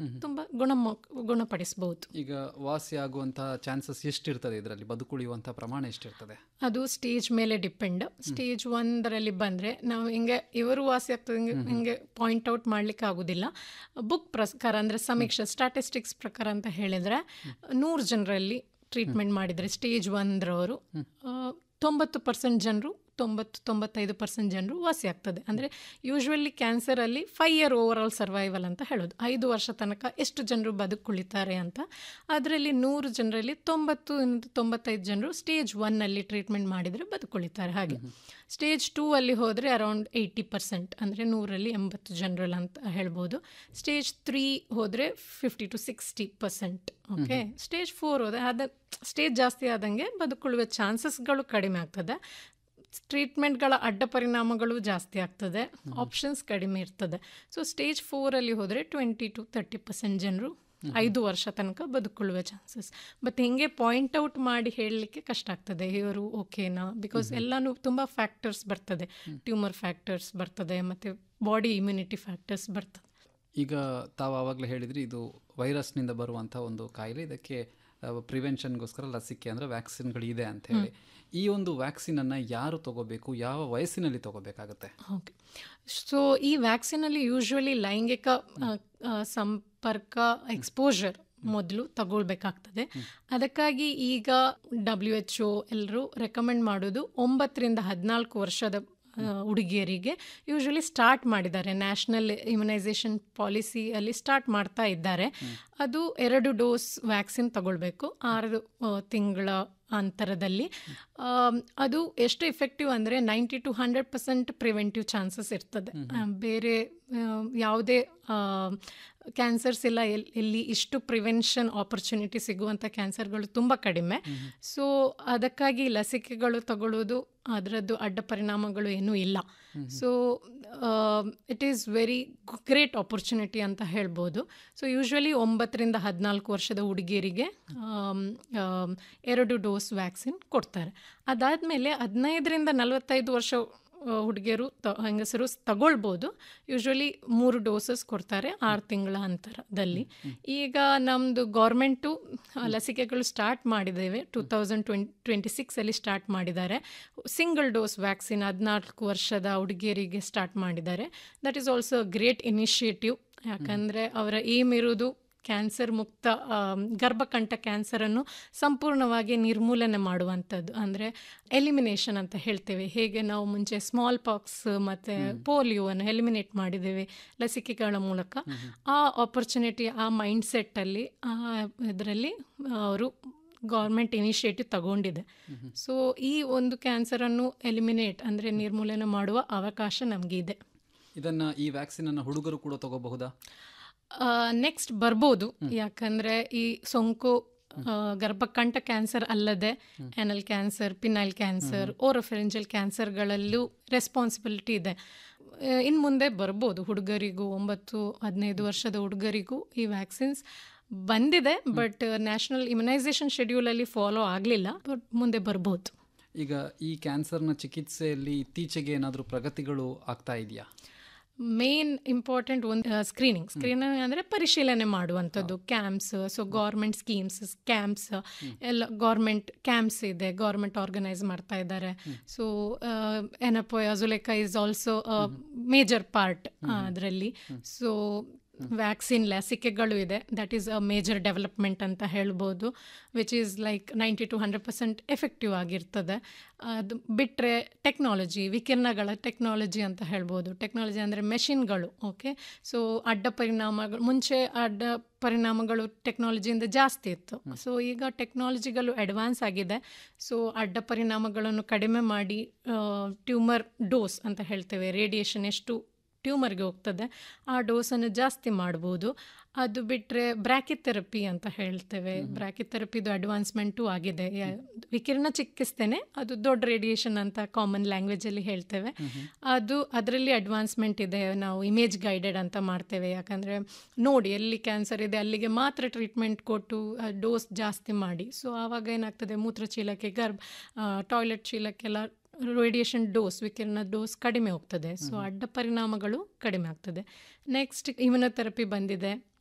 ತುಂಬ ಗುಣಮ ಗುಣಪಡಿಸಬಹುದು ಈಗ ವಾಸಿ ಆಗುವಂತಹ ಚಾನ್ಸಸ್ ಎಷ್ಟಿರ್ತದೆ ಇದರಲ್ಲಿ ಬದುಕುಳಿಯುವಂತಹ ಪ್ರಮಾಣ ಎಷ್ಟಿರ್ತದೆ ಅದು ಸ್ಟೇಜ್ ಮೇಲೆ ಡಿಪೆಂಡ್ ಸ್ಟೇಜ್ ಒಂದರಲ್ಲಿ ಬಂದರೆ ನಾವು ಹಿಂಗೆ ಇವರು ವಾಸಿ ಆಗ್ತದೆ ಹಿಂಗೆ ಹಿಂಗೆ ಪಾಯಿಂಟ್ ಔಟ್ ಮಾಡಲಿಕ್ಕೆ ಆಗೋದಿಲ್ಲ ಬುಕ್ ಪ್ರಕಾರ ಅಂದರೆ ಸಮೀಕ್ಷೆ ಸ್ಟಾಟಿಸ್ಟಿಕ್ಸ್ ಪ್ರಕಾರ ಅಂತ ಹೇಳಿದರೆ ನೂರು ಜನರಲ್ಲಿ ಟ್ರೀಟ್ಮೆಂಟ್ ಮಾಡಿದರೆ ಸ್ಟೇಜ್ ಒಂದರವರು ತೊಂಬತ್ತು ಪರ್ಸೆಂಟ್ ಜನರು ತೊಂಬತ್ತು ತೊಂಬತ್ತೈದು ಪರ್ಸೆಂಟ್ ಜನರು ವಾಸಿ ಆಗ್ತದೆ ಅಂದರೆ ಯೂಶ್ವಲಿ ಕ್ಯಾನ್ಸರಲ್ಲಿ five year overall survival ಅಂತ ಹೇಳೋದು ಐದು ವರ್ಷ ತನಕ ಎಷ್ಟು ಜನರು ಬದುಕುಳಿತಾರೆ ಅಂತ ಅದರಲ್ಲಿ ನೂರು ಜನರಲ್ಲಿ ತೊಂಬತ್ತು ಇಂದ ತೊಂಬತ್ತೈದು ಜನರು ಸ್ಟೇಜ್ ಒನ್ನಲ್ಲಿ ಟ್ರೀಟ್ಮೆಂಟ್ ಮಾಡಿದರೆ ಬದುಕುಳಿತಾರೆ ಹಾಗೆ ಸ್ಟೇಜ್ ಟೂ ಅಲ್ಲಿ ಹೋದರೆ ಅರೌಂಡ್ ಏಯ್ಟಿ ಪರ್ಸೆಂಟ್ ಅಂದರೆ ನೂರಲ್ಲಿ ಎಂಬತ್ತು ಜನರಲ್ ಅಂತ ಹೇಳ್ಬೋದು ಸ್ಟೇಜ್ ತ್ರೀ ಹೋದರೆ fifty to sixty percent okay stage four ಹೋದರೆ ಅದ ಸ್ಟೇಜ್ ಜಾಸ್ತಿ ಆದಂಗೆ ಬದುಕುಳುವ ಚಾನ್ಸಸ್ಗಳು ಕಡಿಮೆ ಆಗ್ತದೆ ಟ್ರೀಟ್ಮೆಂಟ್ಗಳ ಅಡ್ಡ ಪರಿಣಾಮಗಳು ಜಾಸ್ತಿ ಆಗ್ತದೆ ಆಪ್ಷನ್ಸ್ ಕಡಿಮೆ ಇರ್ತದೆ ಸೊ ಸ್ಟೇಜ್ ಫೋರಲ್ಲಿ ಹೋದರೆ ಟ್ವೆಂಟಿ ಟು ತರ್ಟಿ ಪರ್ಸೆಂಟ್ ಜನರು ಐದು ವರ್ಷ ತನಕ ಬದುಕೊಳ್ಳುವ ಚಾನ್ಸಸ್ ಬಟ್ ಹಿಂಗೆ ಪಾಯಿಂಟ್ ಔಟ್ ಮಾಡಿ ಹೇಳಲಿಕ್ಕೆ ಕಷ್ಟ ಆಗ್ತದೆ ಇವರು ಓಕೆನಾ ಬಿಕಾಸ್ ಎಲ್ಲನೂ ತುಂಬ ಫ್ಯಾಕ್ಟರ್ಸ್ ಬರ್ತದೆ ಟ್ಯೂಮರ್ ಫ್ಯಾಕ್ಟರ್ಸ್ ಬರ್ತದೆ ಮತ್ತು ಬಾಡಿ ಇಮ್ಯುನಿಟಿ ಫ್ಯಾಕ್ಟರ್ಸ್ ಬರ್ತದೆ ಈಗ ತಾವು ಆವಾಗಲೇ ಹೇಳಿದ್ರಿ ಇದು ವೈರಸ್ನಿಂದ ಬರುವಂಥ ಒಂದು ಕಾಯಿಲೆ ಇದಕ್ಕೆ ಪ್ರಿವೆನ್ಷನ್ಗೋಸ್ಕರ ಲಸಿಕೆ ಅಂದರೆ ವ್ಯಾಕ್ಸಿನ್ಗಳು ಇದೆ ಅಂತ ಹೇಳಿ ಈ ಒಂದು ವ್ಯಾಕ್ಸಿನನ್ನು ಯಾರು ತಗೋಬೇಕು ಯಾವ ವಯಸ್ಸಿನಲ್ಲಿ ತಗೋಬೇಕಾಗುತ್ತೆ ಓಕೆ ಸೊ ಈ ವ್ಯಾಕ್ಸಿನಲ್ಲಿ ಯೂಶ್ವಲಿ ಲೈಂಗಿಕ ಆ, ಆ, ಸಂಪರ್ಕ ಎಕ್ಸ್ಪೋಜರ್ ಮೊದಲು ತಗೊಳ್ಬೇಕಾಗ್ತದೆ ಅದಕ್ಕಾಗಿ ಈಗ ಡಬ್ಲ್ಯೂ ಎಚ್ ಒ ಎಲ್ಲರೂ ರೆಕಮೆಂಡ್ ಮಾಡೋದು ಒಂಬತ್ತರಿಂದ ಹದಿನಾಲ್ಕು ವರ್ಷದ ಆ, ಹುಡುಗಿಯರಿಗೆ ಯೂಶ್ವಲಿ ಸ್ಟಾರ್ಟ್ ಮಾಡಿದ್ದಾರೆ ನ್ಯಾಷನಲ್ ಇಮ್ಯುನೈಸೇಷನ್ ಪಾಲಿಸಿಯಲ್ಲಿ ಸ್ಟಾರ್ಟ್ ಮಾಡ್ತಾ ಇದ್ದಾರೆ ಅದು ಎರಡು ಡೋಸ್ ವ್ಯಾಕ್ಸಿನ್ ತಗೊಳ್ಬೇಕು ಆರು ಆ, ತಿಂಗಳ ಅಂತರದಲ್ಲಿ ಆಮ್, ಅದು ಎಷ್ಟು ಎಫೆಕ್ಟಿವ್ ಅಂದರೆ ninety to hundred percent preventive chances ಇರ್ತದೆ ಆ, ಬೇರೆ ಆ, ಯಾವುದೇ ಕ್ಯಾನ್ಸರ್ಸ್ ಎಲ್ಲ ಎಲ್ ಎಲ್ಲಿ ಇಷ್ಟು ಪ್ರಿವೆನ್ಷನ್ ಆಪರ್ಚುನಿಟಿ ಸಿಗುವಂಥ ಕ್ಯಾನ್ಸರ್ಗಳು ತುಂಬ ಕಡಿಮೆ ಸೊ ಅದಕ್ಕಾಗಿ ಲಸಿಕೆಗಳು ತಗೊಳ್ಳೋದು ಅದರದ್ದು ಅಡ್ಡ ಪರಿಣಾಮಗಳು ಏನೂ ಇಲ್ಲ so it is very great opportunity ಅಂತ ಹೇಳ್ಬೋದು ಸೊ ಯೂಶ್ವಲಿ ಒಂಬತ್ತರಿಂದ ಹದಿನಾಲ್ಕು ವರ್ಷದ ಹುಡುಗಿಯರಿಗೆ ಆಮ್, ಆಮ್, ಎರಡು ಡೋಸ್ ವ್ಯಾಕ್ಸಿನ್ ಕೊಡ್ತಾರೆ ಅದಾದಮೇಲೆ ಹದಿನೈದರಿಂದ ನಲವತ್ತೈದು ವರ್ಷ ಆ, ಹುಡುಗಿಯರು ತ ಹೆಂಗಸರು ತಗೊಳ್ಬೋದು ಯೂಶ್ವಲಿ ಮೂರು ಡೋಸಸ್ ಕೊಡ್ತಾರೆ ಆರು ತಿಂಗಳ ಅಂತರದಲ್ಲಿ ಈಗ ನಮ್ಮದು ಗೌರ್ಮೆಂಟು ಲಸಿಕೆಗಳು ಸ್ಟಾರ್ಟ್ ಮಾಡಿದ್ದೇವೆ ಟೂ ತೌಸಂಡ್ ಟ್ವೆಂಟಿ ಟ್ವೆಂಟಿ ಸಿಕ್ಸಲ್ಲಿ ಸ್ಟಾರ್ಟ್ ಮಾಡಿದ್ದಾರೆ ಸಿಂಗಲ್ ಡೋಸ್ ವ್ಯಾಕ್ಸಿನ್ ಹದಿನಾಲ್ಕು ವರ್ಷದ ಹುಡುಗಿಯರಿಗೆ ಸ್ಟಾರ್ಟ್ ಮಾಡಿದ್ದಾರೆ that is also great initiative ಯಾಕಂದರೆ ಅವರ ಏಮ್ ಇರೋದು ಕ್ಯಾನ್ಸರ್ ಮುಕ್ತ ಆಮ್, ಗರ್ಭಕಂಠ ಕ್ಯಾನ್ಸರನ್ನು ಸಂಪೂರ್ಣವಾಗಿ ನಿರ್ಮೂಲನೆ ಮಾಡುವಂಥದ್ದು ಅಂದರೆ ಎಲಿಮಿನೇಷನ್ ಅಂತ ಹೇಳ್ತೇವೆ ಹೇಗೆ ನಾವು ಮುಂಚೆ ಸ್ಮಾಲ್ ಪಾಕ್ಸ್ ಮತ್ತು ಪೋಲಿಯೋವನ್ನು ಎಲಿಮಿನೇಟ್ ಮಾಡಿದ್ದೇವೆ ಲಸಿಕೆಗಳ ಮೂಲಕ ಆ ಆಪರ್ಚುನಿಟಿ ಆ ಮೈಂಡ್ ಸೆಟ್ಟಲ್ಲಿ ಆ ಇದರಲ್ಲಿ ಅವರು ಗೌರ್ಮೆಂಟ್ ಇನಿಷಿಯೇಟಿವ್ ತಗೊಂಡಿದೆ ಸೊ ಈ ಒಂದು ಕ್ಯಾನ್ಸರನ್ನು ಎಲಿಮಿನೇಟ್ ಅಂದರೆ ನಿರ್ಮೂಲನೆ ಮಾಡುವ ಅವಕಾಶ ನಮಗಿದೆ ಇದನ್ನು ಈ ವ್ಯಾಕ್ಸಿನನ್ನು ಹುಡುಗರು ಕೂಡ ತಗೋಬಹುದಾ ನೆಕ್ಸ್ಟ್ ಬರ್ಬೋದು ಯಾಕಂದರೆ ಈ ಸೋಂಕು ಆ, ಗರ್ಭಕಂಠ ಕ್ಯಾನ್ಸರ್ ಅಲ್ಲದೆ anal cancer penile cancer oropharyngeal ಕ್ಯಾನ್ಸರ್ಗಳಲ್ಲೂ ರೆಸ್ಪಾನ್ಸಿಬಿಲಿಟಿ ಇದೆ ಇನ್ನು ಮುಂದೆ ಬರ್ಬೋದು ಹುಡುಗರಿಗೂ ಒಂಬತ್ತು ಹದಿನೈದು ವರ್ಷದ ಹುಡುಗರಿಗೂ ಈ ವ್ಯಾಕ್ಸಿನ್ಸ್ ಬಂದಿದೆ ಬಟ್ ನ್ಯಾಷನಲ್ ಇಮ್ಯುನೈಸೇಷನ್ ಶೆಡ್ಯೂಲಲ್ಲಿ ಫಾಲೋ ಆಗಲಿಲ್ಲ ಬಟ್ ಮುಂದೆ ಬರ್ಬೋದು ಈಗ ಈ ಕ್ಯಾನ್ಸರ್ನ ಚಿಕಿತ್ಸೆಯಲ್ಲಿ ಇತ್ತೀಚೆಗೆ ಏನಾದರೂ ಪ್ರಗತಿಗಳು ಆಗ್ತಾ ಇದೆಯಾ ಮೇನ್ ಇಂಪಾರ್ಟೆಂಟ್ ಒಂದು ಸ್ಕ್ರೀನಿಂಗ್ ಸ್ಕ್ರೀನಿಂಗ್ ಅಂದರೆ ಪರಿಶೀಲನೆ ಮಾಡುವಂಥದ್ದು camps so government schemes camps ಎಲ್ಲ ಗೌರ್ಮೆಂಟ್ ಕ್ಯಾಂಪ್ಸ್ ಇದೆ ಗೌರ್ಮೆಂಟ್ ಆರ್ಗನೈಸ್ ಮಾಡ್ತಾ ಇದ್ದಾರೆ ಸೊ ಏನಪ್ಪ ಅಜುಲೆಕ ಇಸ್ ಆಲ್ಸೋ ಮೇಜರ್ ಪಾರ್ಟ್ ಅದರಲ್ಲಿ ಸೊ ವ್ಯಾಕ್ಸಿನ್ ಲಸಿಕೆಗಳು ಇದೆ that is a major development ಅಂತ ಹೇಳ್ಬೋದು which is like ninety to hundred percent effective ಆಗಿರ್ತದೆ ಅದು ಬಿಟ್ಟರೆ ಟೆಕ್ನಾಲಜಿ ವಿಕಿರಣಗಳ ಟೆಕ್ನಾಲಜಿ ಅಂತ ಹೇಳ್ಬೋದು ಟೆಕ್ನಾಲಜಿ ಅಂದರೆ ಮೆಷಿನ್ಗಳು ಓಕೆ ಸೊ ಅಡ್ಡ ಪರಿಣಾಮಗಳು ಮುಂಚೆ ಅಡ್ಡ ಪರಿಣಾಮಗಳು ಟೆಕ್ನಾಲಜಿಯಿಂದ ಜಾಸ್ತಿ ಇತ್ತು ಸೊ ಈಗ ಟೆಕ್ನಾಲಜಿಗಳು ಅಡ್ವಾನ್ಸ್ ಆಗಿದೆ ಸೊ ಅಡ್ಡ ಪರಿಣಾಮಗಳನ್ನು ಕಡಿಮೆ ಮಾಡಿ ಟ್ಯೂಮರ್ ಡೋಸ್ ಅಂತ ಹೇಳ್ತೇವೆ ರೇಡಿಯೇಷನ್ ಎಷ್ಟು ಟ್ಯೂಮರ್ಗೆ ಹೋಗ್ತದೆ ಆ ಡೋಸನ್ನು ಜಾಸ್ತಿ ಮಾಡ್ಬೋದು ಅದು ಬಿಟ್ಟರೆ ಬ್ರ್ಯಾಕಿಥೆರಪಿ ಅಂತ ಹೇಳ್ತೇವೆ ಬ್ರ್ಯಾಕಿಥೆರಪಿದು ಅಡ್ವಾನ್ಸ್ಮೆಂಟು ಆಗಿದೆ ಯಾ- ವಿಕಿರಣ ಚಿಕಿತ್ಸೆನೆ ಅದು ದೊಡ್ಡ ರೇಡಿಯೇಷನ್ ಅಂತ ಕಾಮನ್ ಲ್ಯಾಂಗ್ವೇಜಲ್ಲಿ ಹೇಳ್ತೇವೆ ಅದು ಅದರಲ್ಲಿ ಅಡ್ವಾನ್ಸ್ಮೆಂಟ್ ಇದೆ ನಾವು ಇಮೇಜ್ ಗೈಡೆಡ್ ಅಂತ ಮಾಡ್ತೇವೆ ಯಾಕಂದರೆ ನೋಡಿ ಎಲ್ಲಿ ಕ್ಯಾನ್ಸರ್ ಇದೆ ಅಲ್ಲಿಗೆ ಮಾತ್ರ ಟ್ರೀಟ್ಮೆಂಟ್ ಕೊಟ್ಟು ಡೋಸ್ ಜಾಸ್ತಿ ಮಾಡಿ ಸೊ ಆವಾಗ ಏನಾಗ್ತದೆ ಮೂತ್ರಚೀಲಕ್ಕೆ ಗರ್ಭ ಟಾಯ್ಲೆಟ್ ಚೀಲಕ್ಕೆಲ್ಲ ರೇಡಿಯೇಷನ್ ಡೋಸ್ ವಿಕಿರಣ ಡೋಸ್ ಕಡಿಮೆ ಹೋಗ್ತದೆ ಸೊ ಅಡ್ಡ ಪರಿಣಾಮಗಳು ಕಡಿಮೆ ಆಗ್ತದೆ ನೆಕ್ಸ್ಟ್ ಇಮ್ಯುನೊಥೆರಪಿ ಬಂದಿದೆ